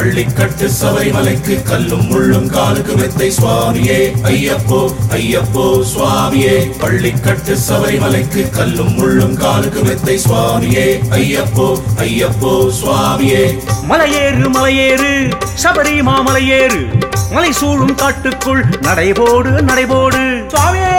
பள்ளிக்கட்டு சபரிமலைக்கு கல்லும் முள்ளும் காலுக்கு மெத்தை சுவாமியே ஐயப்போ ஐயப்போ சுவாமியே பள்ளிக்கட்டு சபரிமலைக்கு கல்லும் முள்ளும் காலுக்கு மெத்தை சுவாமியே ஐயப்போ ஐயப்போ சுவாமியே மலையேறு மலையேறு சபரி மாமலையேறு மலை சூழும் காட்டுக்குள் நடைபோடு நடைபோடு சுவாமியே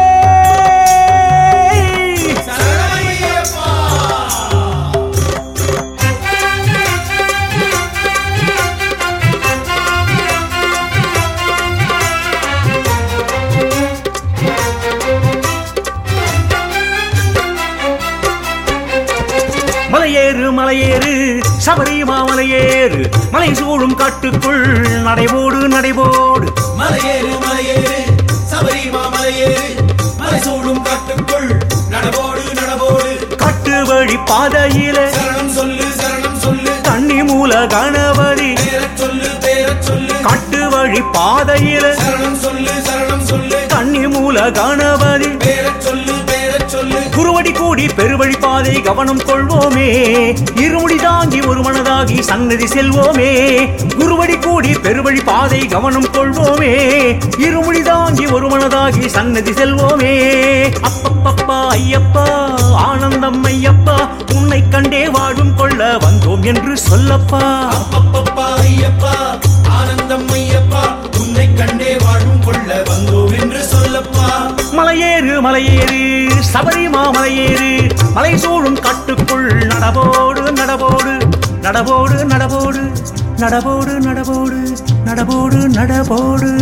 மலையேறு மலையேறு சபரி மாமலையேறு மலை சூழும் காட்டுக்குள் நடைபோடு நடைபோடு மலையேறு மலையேறு சபரி மாமலையேறு மலை சூடும் காட்டுக்குள் நடபோடு நடபோடு காட்டு வழி பாதையில சரணம் சொல்லு சரணம் சொல்லு தண்ணி மூல கணபதி பேரச் சொல்லு பேரச் சொல்லு காட்டு வழி பாதையில சரணம் சொல்லு சரணம் சொல்லு தண்ணி மூல கணபதி பேரச் சொல்லு பேரச் சொல்லு குருவடி கூடி பெருவழி பாதை கவனம் கொள்வோமே இருமுடி தாங்கி ஒரு மனதாகி சன்னதி செல்வோமே குருவடி கூடி பெருவழி பாதை கவனம் கொள்வோமே இருமுடி தாங்கி ஒரு மனதாகி சன்னதி செல்வோமே அப்பப்பப்பா ஐயப்பா ஆனந்தம் ஐயப்பா உன்னை கண்டே வாழும் கொள்ள வந்தோம் என்று சொல்லப்பா அப்பப்பப்பா ஐயப்பா ஆனந்தம் ஐயப்பா உன்னை கண்டே வாழும் கொள்ள வந்தோம் என்று சொல்லப்பா மலையேறு மலையேறு சபரி மாமலையேறு மலை சூழும் காட்டுக்குள் நடபோடு நடபோடு நடபோடு நடபோடு நடபோடு நடபோடு நடபோடு நடபோடு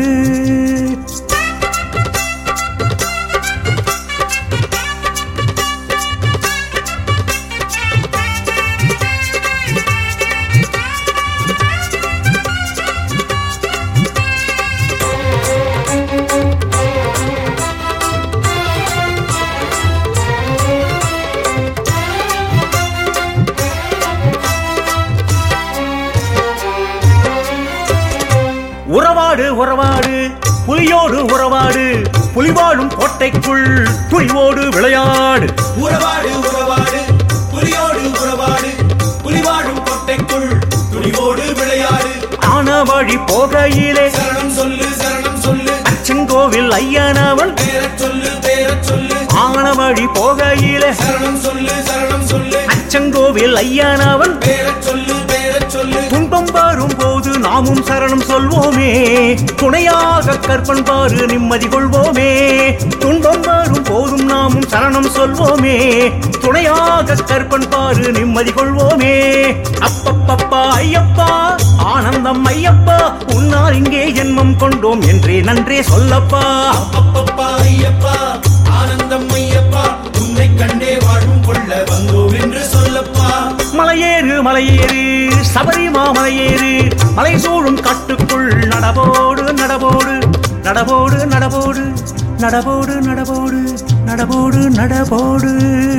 உறவாடு உறவாடு புலியோடு உறவாடு புலிவாழும் கோட்டைக்குள் துணிவோடு விளையாடு உறவாடு உறவாடு புலியோடு உறவாடு புலிவாழும் கொட்டைக்குள் துணிவோடு விளையாடு ஆன வழி போகையிலே சரணம் சொல்லு சரணம் சொல்லு அச்சங்கோவில் ஐயனவன் பேரச் சொல்லு பேரச் சொல்லு ஆன வழி போகையிலே சரணம் சொல்லு சரணம் சொல்லு அச்சங்கோவில் ஐயனவன் பேரச் சொல்லு பேரச் சொல்லு துன்பம் வரும் போது நாமும் சரணம் சொல்வோமே துணையாக கற்பன் பாரு நிம்மதி கொள்வோமே துன்பம் வரும் போதும் நாமும் சரணம் சொல்வோமே துணையாக கற்பன் பாரு நிம்மதி கொள்வோமே அப்பப்பப்பா ஐயப்பா ஆனந்தம் ஐயப்பா உன்னால் இங்கே ஜென்மம் கொண்டோம் என்றே நன்றே சொல்லப்பா அப்பப்பப்பா ஐயப்பா ஆனந்தம் ஐயப்பா உன்னை கண்டே வாழும் கொள்ள வந்தோம் என்று சொல்லப்பா மலையேறு மலையேறு சபரி மாமலையேறு மலை சூழும் காட்டுக்குள் நடபோடு நடபோடு நடபோடு நடபோடு நடபோடு நடபோடு நடபோடு நடபோடு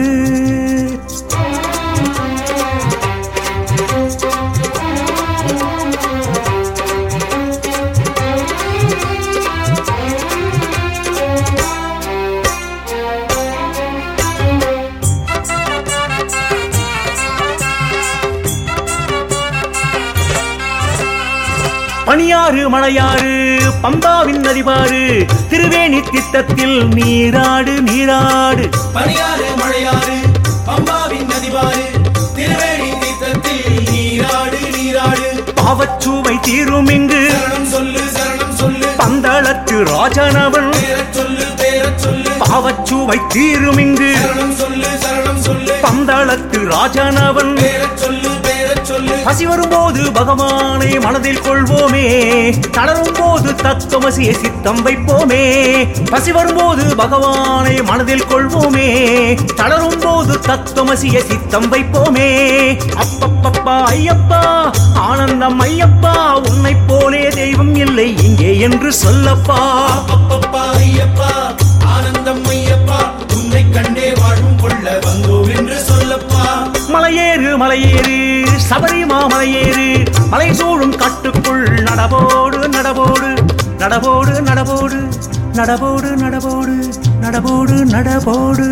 பனியாறு மலையாறு பம்பாவின் நதிபாறு திருவேணி திட்டத்தில் நீராடு நீராடு பனியாறு மழையாறு பம்பாவின் நதிபாறு திருவேணி தீர்த்தத்தில் நீராடு நீராடு பாவச்சுவை தீரும் இங்கு சரணம் சொல்லு சரணம் சொல்லு பந்தளத்து ராஜனவன் பேரச் சொல்லு பேரச் சொல்லு பாவச்சுவை தீரும் இங்கு சரணம் சொல்லு சரணம் சொல்லு பந்தளத்து ராஜனவன் பேரச் சொல்லு பேரச் சொல்லு பசி வரும்போது பகவானை மனதில் கொள்வோமே தளரும் போது தத்துவசிய சித்தம் வைப்போமே பசி வரும்போது பகவானை மனதில் கொள்வோமே தளரும் போது தத்துவசிய சித்தம் வைப்போமே அப்பப்பப்பா ஐயப்பா ஆனந்தம் ஐயப்பா உன்னைப் போலே தெய்வம் இல்லை இங்கே என்று சொல்லப்பா அப்பப்பப்பா ஐயப்பா ஆனந்தம் ஐயப்பா உன்னை கண்டே வாழும் கொள்ள வந்தோம் என்று சொல்லப்பா மலையேறு மலையேறு சபரி மாமலையேறு மலை சூழும் காட்டுக்குள் நடபோடு நடபோடு நடபோடு நடபோடு நடபோடு நடபோடு நடபோடு நடபோடு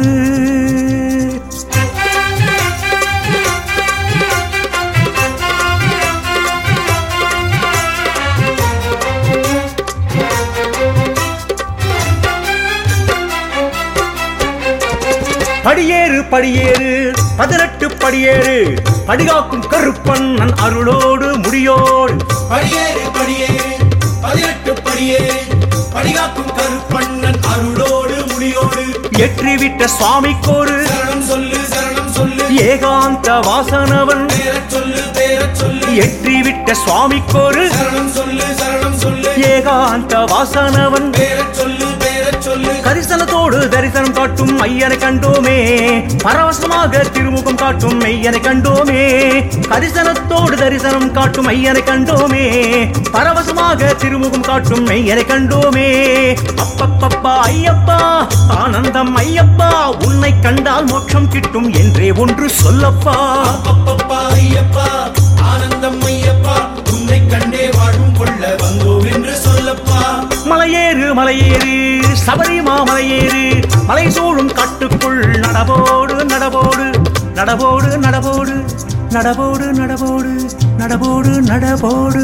படியேறு படியேறு பதினெட்டு படியேறு படிகாக்கும் கருப்பண்ணன் அருளோடு முடியோடு படியேறு படியேறு பதினெட்டு படியேறு படிகாக்கும் கருப்பண்ணன் அருளோடு முடியோடு எற்றிவிட்ட சுவாமிக்கோரு சரணம் சொல்லு சரணம் சொல்லு ஏகாந்த வாசனவன் பேரச் சொல்லு பேரச் சொல்லு எற்றிவிட்ட சுவாமிக்கோரு சரணம் சொல்லு சரணம் சொல்லு ஏகாந்த வாசனவன் பேரச் சொல்லு பேரச் சொல்லு கரிசனத்தோடு தரிசனம் காட்டும் ஐயனை கண்டோமே பரவசமாக திருமுகம் காட்டும் மெய்யனை கண்டோமே கரிசனத்தோடு தரிசனம் காட்டும் ஐயனை கண்டோமே பரவசமாக திருமுகம் காட்டும் மெய்யனை கண்டோமே அப்பப்பப்பா ஐயப்பா ஆனந்தம் ஐயப்பா உன்னை கண்டால் மோட்சம் கிட்டும் என்றே ஒன்று சொல்லப்பா அப்பப்பப்பா ஐயப்பா ஆனந்தம் ஐயப்பா உன்னை கண்டே வாழும் கொள்ள வந்தோம் என்று சொல்லப்பா மலையேறு மலையேறு சபரிமா மலையேறு மலை சூழும் காட்டுக்குள் நடபோடு நடபோடு நடபோடு நடபோடு நடபோடு நடபோடு நடபோடு நடபோடு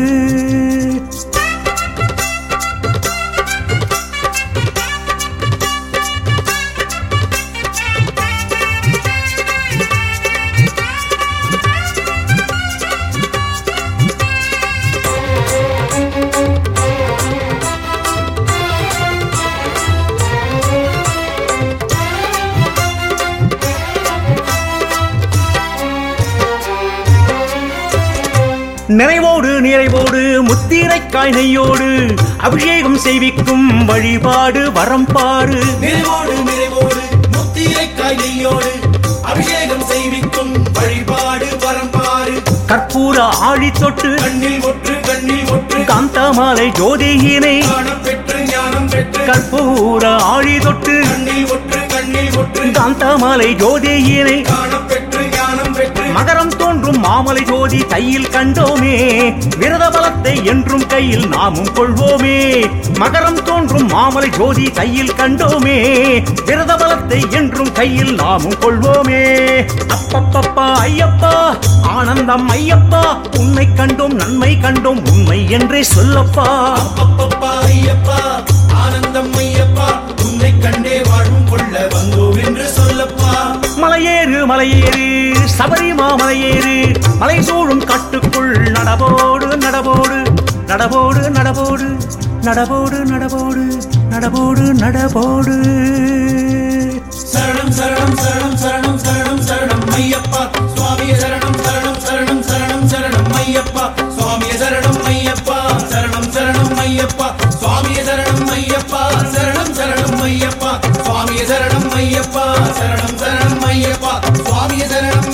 நிறைவோடு நிறைவோடு முத்திரைக்காய் நெய்யோடு அபிஷேகம் செய்விக்கும் வழிபாடு வரம் பாரு நிறைவோடு நிறைவோடு முத்திரை காய்கையோடு அபிஷேகம் செய்விக்கும் வழிபாடு வரம்பாறு கற்பூர ஆழி தொட்டு கண்ணில் ஒற்று கண்ணில் ஒற்று காந்தமாலை ஜோதியினை ஞானம் பெற்று ஞானம் பெற்று கற்பூர ஆழி தொட்டு கண்ணில் ஒற்று கண்ணில் ஒற்று காந்தமாலை ஜோதியினை ஞானம் பெற்று ஞானம் பெற்று மகரம் தோன்றும் மாமலை ஜோதி கையில் கண்டோமே விரத பலத்தை என்றும் கையில் நாமும் கொள்வோமே மகரம் தோன்றும் மாமலை ஜோதி கையில் கண்டோமே விரத பலத்தை என்றும் கையில் நாமும் கொள்வோமே அப்பப்பப்பா ஐயப்பா ஆனந்தம் ஐயப்பா உன்னை கண்டோம் நன்மை கண்டோம் உண்மை என்றே சொல்லப்பா அப்பப்பப்பா ஐயப்பா ஆனந்தம் ஐயப்பா உன்னை கண்டே வாழும் கொள்ள வந்தோம் என்று சொல்லப்பா மலையேறு மலையேறு சபரிமா மலையேறு மலை சூழும் காட்டுக்குள் நடபோடு நடபோடு நடபோடு நடபோடு நடபோடு நடபோடு நடபோடு நடபோடு சரணம் சரணம் சரணம் சரணம் சரணம் சரணம் ஐயப்பா சுவாமிய சரணம் சரணம் சரணம் சரணம் சரணம் ஐயப்பா சுவாமிய சரணம் ஐயப்பா சரணம் சரணம் ஐயப்பா சுவாமிய சரணம் ஐயப்பா சரணம் சரணம் ஐயப்பா சுவாமிய சரணம் ஐயப்பா சரணம் சரணம் ஐயப்பா சுவாமிய சரணம்